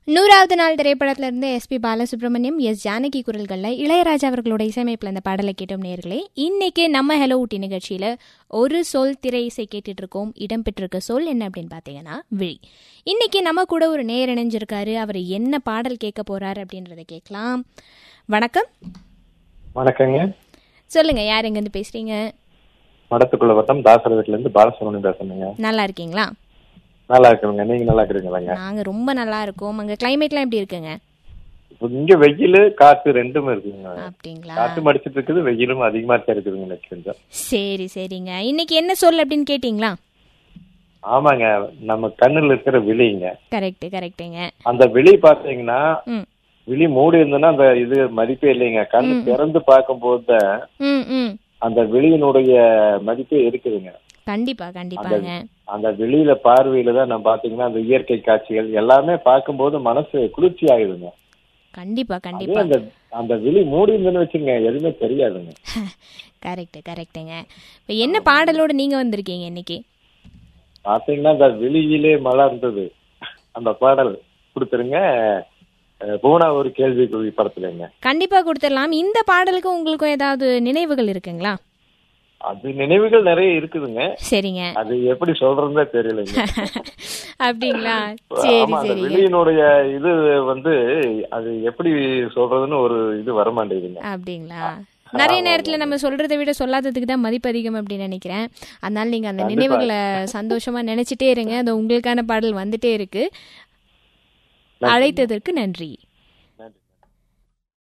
நூறாவது நாள் திரைப்படத்துல இருந்து எஸ்பி பாலசுப்ரமணியம் எஸ் ஜானகி குரல்களில் இளையராஜா அவர்களோட இசையமைப்பில் அந்த பாடலை கேட்டோம் நேர்களே இன்னைக்கு நம்ம ஹலோ ஊட்டி நிகழ்ச்சியில் ஒரு சொல் திரை இசை கேட்டுட்டு இருக்கோம் இடம்பெற்றிருக்க சொல் என்ன அப்படின்னு பார்த்தீங்கன்னா விழி இன்னைக்கு நம்ம கூட ஒரு நேர் இணைஞ்சிருக்காரு அவர் என்ன பாடல் கேட்க போறாரு அப்படின்றத கேட்கலாம் வணக்கம் வணக்கங்க சொல்லுங்க யார் எங்கேருந்து பேசுறீங்க மடத்துக்குள்ள வட்டம் தாசர வீட்டுல இருந்து பாலசுப்ரமணியம் பேசுறேங்க நல்லா இருக்கீங்களா நல்லா இருக்குங்க நீங்க நல்லா இருக்கிறீங்களாங்க நாங்க ரொம்ப நல்லா இருக்கோம் அங்க கிளைமேட்லாம் எப்படி இருக்குங்க இப்ப இங்க வெயில் காத்து ரெண்டுமே இருக்குங்க அப்படிங்களா காத்து மடிச்சிட்டு இருக்குது வெயிலும் அதிகமா தான் இருக்குதுங்க இன்னைக்கு கொஞ்சம் சரி சரிங்க இன்னைக்கு என்ன சொல் அப்படின்னு கேட்டிங்களா ஆமாங்க நம்ம கண்ணுல இருக்கிற விழிங்க கரெக்ட் கரெக்டுங்க அந்த விழி பாத்தீங்கன்னா ம் விழி மூடி இருந்ததுன்னா அந்த இது மதிப்பே இல்லைங்க கண்ணு திறந்து பார்க்கும்போது தான் ம் ம் அந்த விழியினுடைய மதிப்பே இருக்குதுங்க கண்டிப்பா கண்டிப்பாங்க அந்த வெளியில பார்வையில தான் நம்ம பாத்தீங்கன்னா அந்த இயற்கை காட்சிகள் எல்லாமே பார்க்கும்போது மனசு குளிர்ச்சி ஆகுதுங்க கண்டிப்பா அதே கண்டிப்பா அந்த அந்த விழி மூடி இருந்துன்னு வச்சுங்க எதுவுமே தெரியாதுங்க கரெக்ட் கரெக்டுங்க இப்போ என்ன பாடலோட நீங்க வந்திருக்கீங்க இன்னைக்கு பாத்தீங்கன்னா அந்த வெளியிலே மலர்ந்தது அந்த பாடல் கொடுத்துருங்க அஹ், போனா ஒரு கேள்வி குவி படத்துலங்க கண்டிப்பா கொடுத்துடலாம் இந்த பாடலுக்கு உங்களுக்கும் ஏதாவது நினைவுகள் இருக்குங்களா அது நினைவுகள் நிறைய இருக்குதுங்க சரிங்க அது எப்படி சொல்றதுன்னே தெரியலைங்க அப்படிங்களா சரி ஆமா அந்த சரிங்க வெளியினுடைய இது வந்து அது எப்படி சொல்றதுன்னு ஒரு இது வர மாட்டேங்குதுங்க அப்படிங்களா நிறைய நேரத்துல நம்ம சொல்றதை விட சொல்லாததுக்கு தான் மதிப்பு அதிகம் அப்படின்னு நினைக்கிறேன் அதனால நீங்க அந்த நினைவுகளை சந்தோஷமா நினைச்சிட்டே இருங்க அது உங்களுக்கான பாடல் வந்துட்டே இருக்கு அழைத்ததற்கு நன்றி